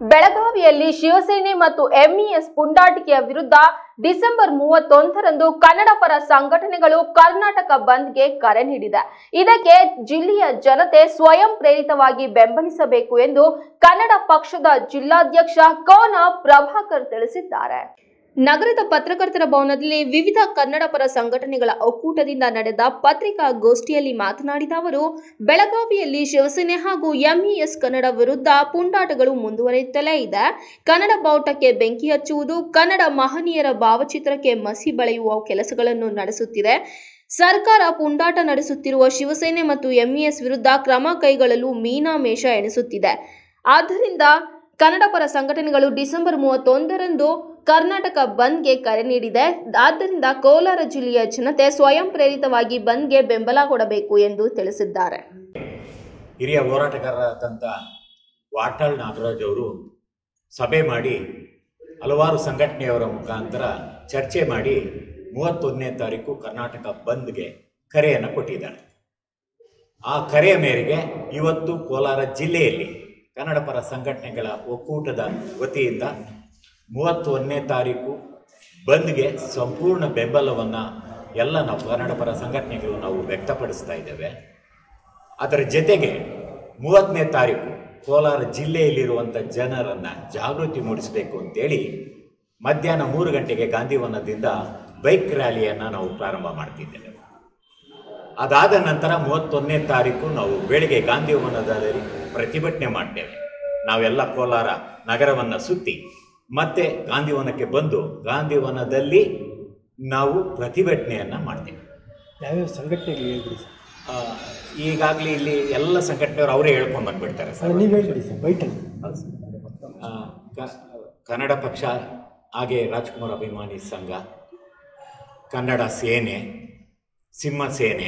ಬೆಳಗಾವಿಯಲ್ಲಿ ಶಿವಸೇನೆ ಮತ್ತು ಎಂಇಎಸ್ ಪುಂಡಾಟಿಕೆಯ ವಿರುದ್ಧ ಡಿಸೆಂಬರ್ ಮೂವತ್ತೊಂದರಂದು ಕನ್ನಡ ಪರ ಸಂಘಟನೆಗಳು ಕರ್ನಾಟಕ ಬಂದ್ಗೆ ಕರೆ ನೀಡಿದೆ ಇದಕ್ಕೆ ಜಿಲ್ಲೆಯ ಜನತೆ ಸ್ವಯಂ ಪ್ರೇರಿತವಾಗಿ ಬೆಂಬಲಿಸಬೇಕು ಎಂದು ಕನ್ನಡ ಪಕ್ಷದ ಜಿಲ್ಲಾಧ್ಯಕ್ಷ ಕೋನ ಪ್ರಭಾಕರ್ ತಿಳಿಸಿದ್ದಾರೆ ನಗರದ ಪತ್ರಕರ್ತರ ಭವನದಲ್ಲಿ ವಿವಿಧ ಕನ್ನಡ ಪರ ಸಂಘಟನೆಗಳ ಒಕ್ಕೂಟದಿಂದ ನಡೆದ ಪತ್ರಿಕಾಗೋಷ್ಠಿಯಲ್ಲಿ ಮಾತನಾಡಿದ ಅವರು ಬೆಳಗಾವಿಯಲ್ಲಿ ಶಿವಸೇನೆ ಹಾಗೂ ಎಂಇಎಸ್ ಕನ್ನಡ ವಿರುದ್ಧ ಪುಂಡಾಟಗಳು ಮುಂದುವರಿಯುತ್ತಲೇ ಇದೆ ಕನ್ನಡ ಬಾವುಟಕ್ಕೆ ಬೆಂಕಿ ಹಚ್ಚುವುದು ಕನ್ನಡ ಮಹನೀಯರ ಭಾವಚಿತ್ರಕ್ಕೆ ಮಸಿ ಬಳಿಯುವ ಕೆಲಸಗಳನ್ನು ನಡೆಸುತ್ತಿದೆ ಸರ್ಕಾರ ಪುಂಡಾಟ ನಡೆಸುತ್ತಿರುವ ಶಿವಸೇನೆ ಮತ್ತು ಎಂಇಎಸ್ ವಿರುದ್ಧ ಕ್ರಮ ಕೈಗೊಳ್ಳಲು ಮೀನಾಮೇಷ ಎಣಿಸುತ್ತಿದೆ ಆದ್ದರಿಂದ ಕನ್ನಡ ಪರ ಸಂಘಟನೆಗಳು ಡಿಸೆಂಬರ್ ಮೂವತ್ತೊಂದರಂದು ಕರ್ನಾಟಕ ಬಂದ್ಗೆ ಕರೆ ನೀಡಿದೆ ಆದ್ದರಿಂದ ಕೋಲಾರ ಜಿಲ್ಲೆಯ ಜನತೆ ಸ್ವಯಂ ಪ್ರೇರಿತವಾಗಿ ಬಂದ್ಗೆ ಬೆಂಬಲ ಕೊಡಬೇಕು ಎಂದು ತಿಳಿಸಿದ್ದಾರೆ ಹಿರಿಯ ಹೋರಾಟಗಾರರಾದಂಥ ವಾಟಾಳ್ ನಾಗರಾಜ್ ಅವರು ಸಭೆ ಮಾಡಿ ಹಲವಾರು ಸಂಘಟನೆಯವರ ಮುಖಾಂತರ ಚರ್ಚೆ ಮಾಡಿ ಮೂವತ್ತೊಂದನೇ ತಾರೀಕು ಕರ್ನಾಟಕ ಬಂದ್ಗೆ ಕರೆಯನ್ನು ಕೊಟ್ಟಿದ್ದಾರೆ ಆ ಕರೆಯ ಮೇರೆಗೆ ಇವತ್ತು ಕೋಲಾರ ಜಿಲ್ಲೆಯಲ್ಲಿ ಕನ್ನಡ ಪರ ಸಂಘಟನೆಗಳ ಒಕ್ಕೂಟದ ವತಿಯಿಂದ ಮೂವತ್ತೊಂದನೇ ತಾರೀಕು ಬಂದ್ಗೆ ಸಂಪೂರ್ಣ ಬೆಂಬಲವನ್ನು ಎಲ್ಲ ನಾವು ಕನ್ನಡ ಪರ ಸಂಘಟನೆಗಳು ನಾವು ವ್ಯಕ್ತಪಡಿಸ್ತಾ ಇದ್ದೇವೆ ಅದರ ಜೊತೆಗೆ ಮೂವತ್ತನೇ ತಾರೀಕು ಕೋಲಾರ ಜಿಲ್ಲೆಯಲ್ಲಿರುವಂಥ ಜನರನ್ನು ಜಾಗೃತಿ ಮೂಡಿಸಬೇಕು ಅಂತೇಳಿ ಮಧ್ಯಾಹ್ನ ಮೂರು ಗಂಟೆಗೆ ಗಾಂಧಿವನದಿಂದ ಬೈಕ್ ರ್ಯಾಲಿಯನ್ನು ನಾವು ಪ್ರಾರಂಭ ಮಾಡ್ತಿದ್ದೇವೆ ಅದಾದ ನಂತರ ಮೂವತ್ತೊಂದನೇ ತಾರೀಕು ನಾವು ಬೆಳಿಗ್ಗೆ ಗಾಂಧಿವನದಲ್ಲಿ ಪ್ರತಿಭಟನೆ ಮಾಡ್ತೇವೆ ನಾವೆಲ್ಲ ಕೋಲಾರ ನಗರವನ್ನು ಸುತ್ತಿ ಮತ್ತೆ ಗಾಂಧಿವನಕ್ಕೆ ಬಂದು ಗಾಂಧಿವನದಲ್ಲಿ ನಾವು ಪ್ರತಿಭಟನೆಯನ್ನು ಮಾಡ್ತೇವೆ ಯಾವ್ಯಾವ ಸಂಘಟನೆಗಳು ಹೇಳ್ಬಿಡಿ ಸರ್ ಈಗಾಗಲೇ ಇಲ್ಲಿ ಎಲ್ಲ ಸಂಘಟನೆಯವರು ಅವರೇ ಹೇಳ್ಕೊಂಡು ಬಂದ್ಬಿಡ್ತಾರೆ ಸರ್ ನೀವು ಹೇಳ್ಬಿಡಿ ಸರ್ ಬೈಟಲ್ಲಿ ಆ, ಕ- ಕನ್ನಡ ಪಕ್ಷ ಹಾಗೆ ರಾಜ್ಕುಮಾರ್ ಅಭಿಮಾನಿ ಸಂಘ ಕನ್ನಡ ಸೇನೆ ಸಿಂಹ ಸೇನೆ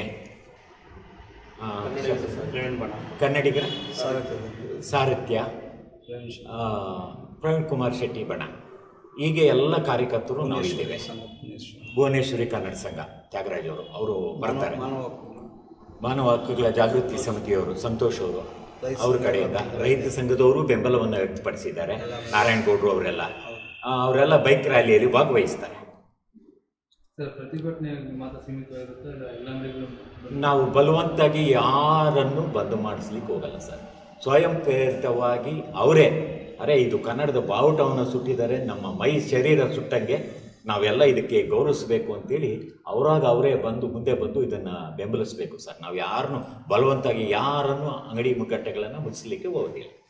ಆ, ಕನ್ನಡಿಗರ ಸಾರಥ್ಯ ಆ, ಪ್ರವೀಣ್ ಕುಮಾರ್ ಶೆಟ್ಟಿ ಬಣ ಹೀಗೆ ಎಲ್ಲ ಕಾರ್ಯಕರ್ತರು ನಾವು ಇದ್ದೇವೆ ಭುವನೇಶ್ವರಿ ಕನ್ನಡ ಸಂಘ ತ್ಯಾಗರಾಜ್ ಅವರು ಅವರು ಬರ್ತಾರೆ ಮಾನವ ಹಕ್ಕುಗಳ ಜಾಗೃತಿ ಸಮಿತಿಯವರು ಸಂತೋಷ್ ಅವರು ಅವ್ರ ಕಡೆಯಿಂದ ರೈತ ಸಂಘದವರು ಬೆಂಬಲವನ್ನು ವ್ಯಕ್ತಪಡಿಸಿದ್ದಾರೆ ನಾರಾಯಣ ಗೌಡ್ರು ಅವರೆಲ್ಲ ಆ, ಅವರೆಲ್ಲ ಬೈಕ್ ರ್ಯಾಲಿಯಲ್ಲಿ ಭಾಗವಹಿಸ್ತಾರೆ ಸರ್ ಪ್ರತಿಭಟನೆ ಮಾತ್ರ ಸೀಮಿತವಾಗಿರುತ್ತೆ ಇಲ್ಲ ಎಲ್ಲಂದ್ರಿಗೂ ನಾವು ಬಲವಂತಾಗಿ ಯಾರನ್ನು ಬಂದ್ ಮಾಡಿಸ್ಲಿಕ್ಕೆ ಹೋಗಲ್ಲ ಸರ್ ಸ್ವಯಂ ಪ್ರೇರಿತವಾಗಿ ಅವರೇ ಅರೆ ಇದು ಕನ್ನಡದ ಬಾವುಟವನ್ನು ಸುಟ್ಟಿದ್ದಾರೆ ನಮ್ಮ ಮೈ ಶರೀರ ಸುಟ್ಟಂಗೆ ನಾವೆಲ್ಲ ಇದಕ್ಕೆ ಗೌರವಿಸಬೇಕು ಅಂತೇಳಿ ಅವರಾಗ ಅವರೇ ಬಂದು ಮುಂದೆ ಬಂದು ಇದನ್ನು ಬೆಂಬಲಿಸಬೇಕು ಸರ್ ನಾವು ಯಾರನ್ನು ಬಲವಂತಾಗಿ ಯಾರನ್ನು ಅಂಗಡಿ ಮುಗ್ಗಟ್ಟೆಗಳನ್ನು ಮುಚ್ಚಲಿಕ್ಕೆ ಹೋಗೋದಿಲ್ಲ